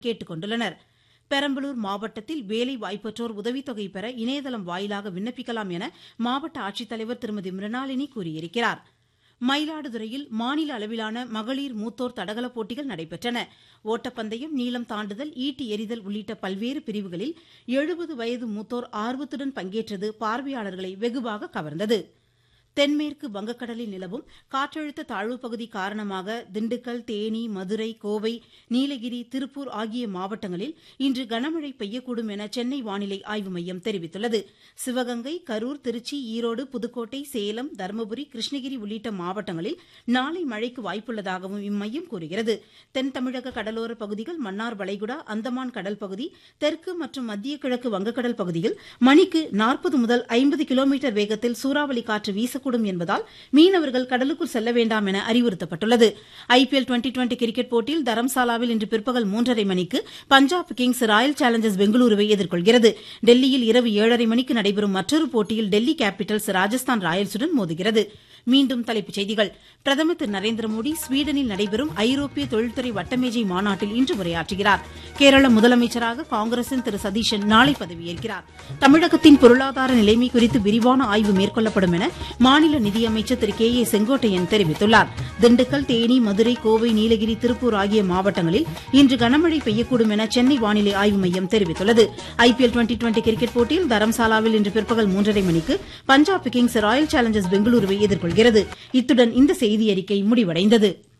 கேட்டுக் கொண்டுள்ளனர் பெரம்பலூர் மாவட்டத்தில் வேலை வாய்ப்பற்றோர் உதவித்தொகை பெற இணையதளம் வாயிலாக விண்ணப்பிக்கலாம் என மாவட்ட ஆட்சித்தலைவர் திருமதி மிருணாளினி கூறியிருக்கிறார் மயிலாடுதுறையில் மாநில அளவிலான மகளிர் மூத்தோர் தடகள போட்டிகள் நடைபெற்றன ஓட்டப்பந்தயம் நீளம் தாண்டுதல் ஈட்டி எறிதல் உள்ளிட்ட பல்வேறு பிரிவுகளில் எழுபது வயது மூத்தோர் ஆர்வத்துடன் பங்கேற்றது பார்வையாளர்களை வெகுவாக கவர்ந்தது தென்மேற்கு வங்கக்கடலில் நிலவும் காற்றழுத்த தாழ்வுப் பகுதி காரணமாக திண்டுக்கல் தேனி மதுரை கோவை நீலகிரி திருப்பூர் ஆகிய மாவட்டங்களில் இன்று கனமழை பெய்யக்கூடும் என சென்னை வானிலை ஆய்வு மையம் தெரிவித்துள்ளது சிவகங்கை கரூர் திருச்சி ஈரோடு புதுக்கோட்டை சேலம் தருமபுரி கிருஷ்ணகிரி உள்ளிட்ட மாவட்டங்களில் நாளை மழைக்கு வாய்ப்புள்ளதாகவும் இம்மையம் கூறுகிறது தென் தமிழக கடலோர பகுதிகள் மன்னார் வளைகுடா அந்தமான் கடல் பகுதி தெற்கு மற்றும் மத்திய கிழக்கு வங்கக்கடல் பகுதியில் மணிக்கு நாற்பது முதல் ஐம்பது கிலோமீட்டர் வேகத்தில் சூறாவளி காற்று வீச வீசக்கூடும் என்பதால் மீனவர்கள் கடலுக்குள் செல்ல வேண்டாம் என அறிவுறுத்தப்பட்டுள்ளது ஐபிஎல் டுவெண்டி டுவெண்டி கிரிக்கெட் போட்டியில் தரம்சாலாவில் இன்று பிற்பகல் மூன்றரை மணிக்கு பஞ்சாப் கிங்ஸ் ராயல் சேலஞ்சர்ஸ் பெங்களூருவை எதிர்கொள்கிறது டெல்லியில் இரவு ஏழரை மணிக்கு நடைபெறும் மற்றொரு போட்டியில் டெல்லி கேபிட்டல்ஸ் ராஜஸ்தான் ராயல்ஸுடன் மோதுகிறது மீண்டும் தலைப்புச் செய்திகள் பிரதமர் திரு நரேந்திர மோடி ஸ்வீடனில் நடைபெறும் ஐரோப்பிய தொழில்துறை வட்டமேஜை மாநாட்டில் இன்று உரையாற்றுகிறார் கேரள முதலமைச்சராக காங்கிரசின் திரு சதீஷன் நாளை பதவியேற்கிறார் தமிழகத்தின் பொருளாதார நிலைமை குறித்து விரிவான ஆய்வு மேற்கொள்ளப்படும் என மாநில நிதியமைச்சர் திரு கே ஏ செங்கோட்டையன் தெரிவித்துள்ளார் திண்டுக்கல் தேனி மதுரை கோவை நீலகிரி திருப்பூர் ஆகிய மாவட்டங்களில் இன்று கனமழை பெய்யக்கூடும் என சென்னை வானிலை ஆய்வு மையம் தெரிவித்துள்ளது ஐபிஎல் டுவெண்டி டுவெண்டி கிரிக்கெட் போட்டியில் தரம்சாலாவில் இன்று பிற்பகல் மூன்றரை மணிக்கு பஞ்சாப் கிங்ஸ் ராயல் சேலஞ்சர்ஸ் பெங்களூருவை எதிர்கொள்கிறது இத்துடன் இந்த செய்தியறிக்கை முடிவடைந்தது